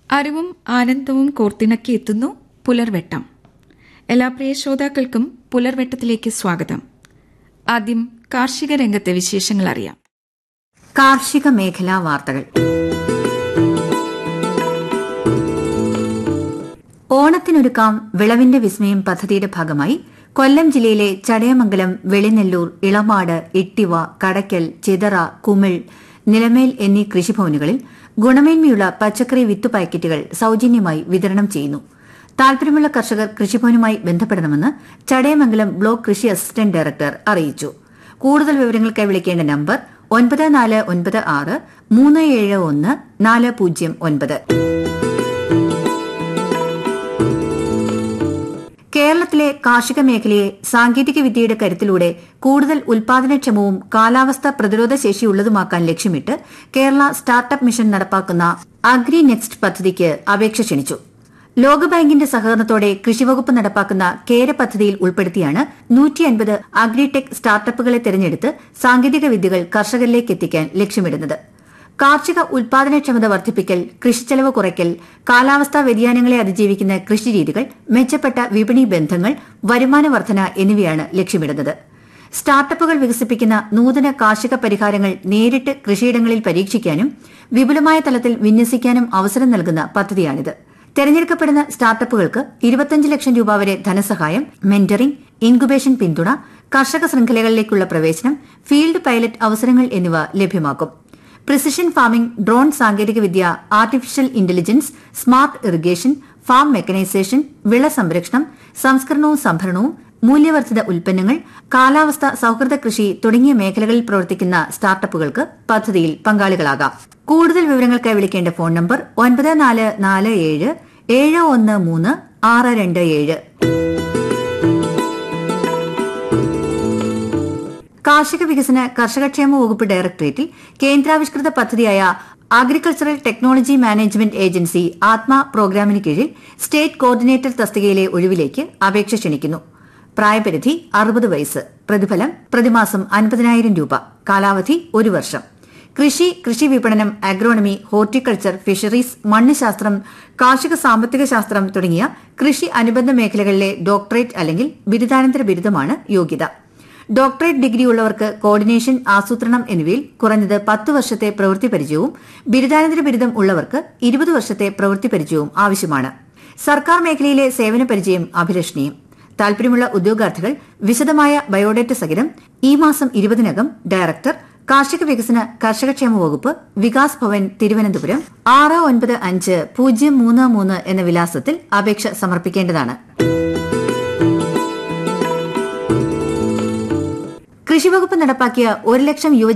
അറിവും ആനന്ദവും കോർത്തിണക്കി എത്തുന്നു പുലർവെട്ടം എല്ലാ പ്രിയ ശ്രോതാക്കൾക്കും പുലർവെട്ടത്തിലേക്ക് സ്വാഗതം ആദ്യം കാർഷിക രംഗത്തെ വിശേഷങ്ങൾ അറിയാം കാർഷിക മേഖലാ വാർത്തകൾ ഓണത്തിനൊരുക്കാം വിളവിന്റെ വിസ്മയം പദ്ധതിയുടെ ഭാഗമായി കൊല്ലം ജില്ലയിലെ ചടയമംഗലം വെളിനെല്ലൂർ ഇളമാട് ഇട്ടിവ കടയ്ക്കൽ ചിതറ കുമിൾ നിലമേൽ എന്നീ കൃഷിഭവനുകളിൽ ഗുണമേന്മയുള്ള പച്ചക്കറി വിത്തു പാക്കറ്റുകൾ സൌജന്യമായി വിതരണം ചെയ്യുന്നു താൽപര്യമുള്ള കർഷകർ കൃഷിഭവനുമായി ബന്ധപ്പെടണമെന്ന് ചടയമംഗലം ബ്ലോക്ക് കൃഷി അസിസ്റ്റന്റ് ഡയറക്ടർ അറിയിച്ചു കൂടുതൽ വിവരങ്ങൾക്കായി വിളിക്കേണ്ട നമ്പർ ഒൻപത് നാല് ഒൻപത് ആറ് മൂന്ന് ഏഴ് ഒന്ന് നാല് പൂജ്യം ഒൻപത് കേരളത്തിലെ കാർഷിക മേഖലയെ സാങ്കേതിക വിദ്യയുടെ കരുത്തിലൂടെ കൂടുതൽ ഉൽപാദനക്ഷമവും കാലാവസ്ഥ പ്രതിരോധ ശേഷിയുള്ളതുമാക്കാൻ ലക്ഷ്യമിട്ട് കേരള സ്റ്റാർട്ടപ്പ് മിഷൻ നടപ്പാക്കുന്ന അഗ്രി നെക്സ്റ്റ് പദ്ധതിക്ക് അപേക്ഷ ക്ഷണിച്ചു ലോകബാങ്കിന്റെ സഹകരണത്തോടെ കൃഷിവകുപ്പ് നടപ്പാക്കുന്ന കേര പദ്ധതിയിൽ ഉൾപ്പെടുത്തിയാണ് നൂറ്റി അൻപത് അഗ്രിടെക് സ്റ്റാർട്ടപ്പുകളെ തെരഞ്ഞെടുത്ത് സാങ്കേതിക വിദ്യകൾ കർഷകരിലേക്ക് എത്തിക്കാൻ ലക്ഷ്യമിടുന്നത് കാർഷിക ഉൽപാദനക്ഷമത വർദ്ധിപ്പിക്കൽ കൃഷിച്ചെലവ് കുറയ്ക്കൽ കാലാവസ്ഥാ വ്യതിയാനങ്ങളെ അതിജീവിക്കുന്ന കൃഷിരീതികൾ മെച്ചപ്പെട്ട വിപണി ബന്ധങ്ങൾ വരുമാന വർധന എന്നിവയാണ് ലക്ഷ്യമിടുന്നത് സ്റ്റാർട്ടപ്പുകൾ വികസിപ്പിക്കുന്ന നൂതന കാർഷിക പരിഹാരങ്ങൾ നേരിട്ട് കൃഷിയിടങ്ങളിൽ പരീക്ഷിക്കാനും വിപുലമായ തലത്തിൽ വിന്യസിക്കാനും അവസരം നൽകുന്ന പദ്ധതിയാണിത് തെരഞ്ഞെടുക്കപ്പെടുന്ന സ്റ്റാർട്ടപ്പുകൾക്ക് ഇരുപത്തിയഞ്ച് ലക്ഷം രൂപ വരെ ധനസഹായം മെന്ററിംഗ് ഇൻക്യുബേഷൻ പിന്തുണ കർഷക ശൃംഖലകളിലേക്കുള്ള പ്രവേശനം ഫീൽഡ് പൈലറ്റ് അവസരങ്ങൾ എന്നിവ ലഭ്യമാക്കും പ്രിസിഷൻ ഫാമിംഗ് ഡ്രോൺ സാങ്കേതികവിദ്യ artificial intelligence smart irrigation farm mechanisation വിള സംരക്ഷണം സംസ്കരണവും സംഭരണവും മൂല്യവർദ്ധിത ഉൽപ്പന്നങ്ങൾ കാലാവസ്ഥ സൌഹൃദ കൃഷി തുടങ്ങിയ മേഖലകളിൽ പ്രവർത്തിക്കുന്ന സ്റ്റാർട്ടപ്പുകൾക്ക് പദ്ധതിയിൽ പങ്കാളികളാകാം കൂടുതൽ വിവരങ്ങൾക്കായി വിളിക്കേണ്ട ഫോൺ നമ്പർ ഒൻപത് നാല് നാല് ഏഴ് ഏഴ് ഒന്ന് മൂന്ന് ആറ് രണ്ട് ഏഴ് കാർഷിക വികസന കർഷകക്ഷേമ വകുപ്പ് ഡയറക്ടറേറ്റിൽ കേന്ദ്രാവിഷ്കൃത പദ്ധതിയായ അഗ്രികൾച്ചറൽ ടെക്നോളജി മാനേജ്മെന്റ് ഏജൻസി ആത്മ പ്രോഗ്രാമിന് കീഴിൽ സ്റ്റേറ്റ് കോർഡിനേറ്റർ തസ്തികയിലെ ഒഴിവിലേക്ക് അപേക്ഷ ക്ഷണിക്കുന്നു പ്രായപരിധി അറുപത് വയസ്സ് പ്രതിഫലം പ്രതിമാസം അൻപതിനായിരം രൂപ കാലാവധി ഒരു വർഷം കൃഷി കൃഷി വിപണനം അഗ്രോണമി ഹോർട്ടിക്കൾച്ചർ ഫിഷറീസ് മണ്ണ് കാർഷിക സാമ്പത്തിക ശാസ്ത്രം തുടങ്ങിയ കൃഷി അനുബന്ധ മേഖലകളിലെ ഡോക്ടറേറ്റ് അല്ലെങ്കിൽ ബിരുദാനന്തര ബിരുദമാണ് യോഗ്യത ഡോക്ടറേറ്റ് ഡിഗ്രി ഉള്ളവർക്ക് കോർഡിനേഷൻ ആസൂത്രണം എന്നിവയിൽ കുറഞ്ഞത് പത്ത് വർഷത്തെ പ്രവൃത്തി പരിചയവും ബിരുദാനന്തര ബിരുദം ഉള്ളവർക്ക് ഇരുപത് വർഷത്തെ പ്രവൃത്തി പരിചയവും ആവശ്യമാണ് സർക്കാർ മേഖലയിലെ സേവന പരിചയം അഭിലഷണീയം താൽപര്യമുള്ള ഉദ്യോഗാർത്ഥികൾ വിശദമായ ബയോഡേറ്റ സഹിതം ഈ മാസം ഇരുപതിനകം ഡയറക്ടർ കാർഷിക വികസന കർഷകക്ഷേമ വകുപ്പ് വികാസ് ഭവൻ തിരുവനന്തപുരം ആറ് ഒൻപത് അഞ്ച് പൂജ്യം മൂന്ന് മൂന്ന് എന്ന വിലാസത്തിൽ അപേക്ഷ സമർപ്പിക്കേണ്ടതാണ് കൃഷിവകുപ്പ് നടപ്പാക്കിയ ഒരു ലക്ഷം യുവജന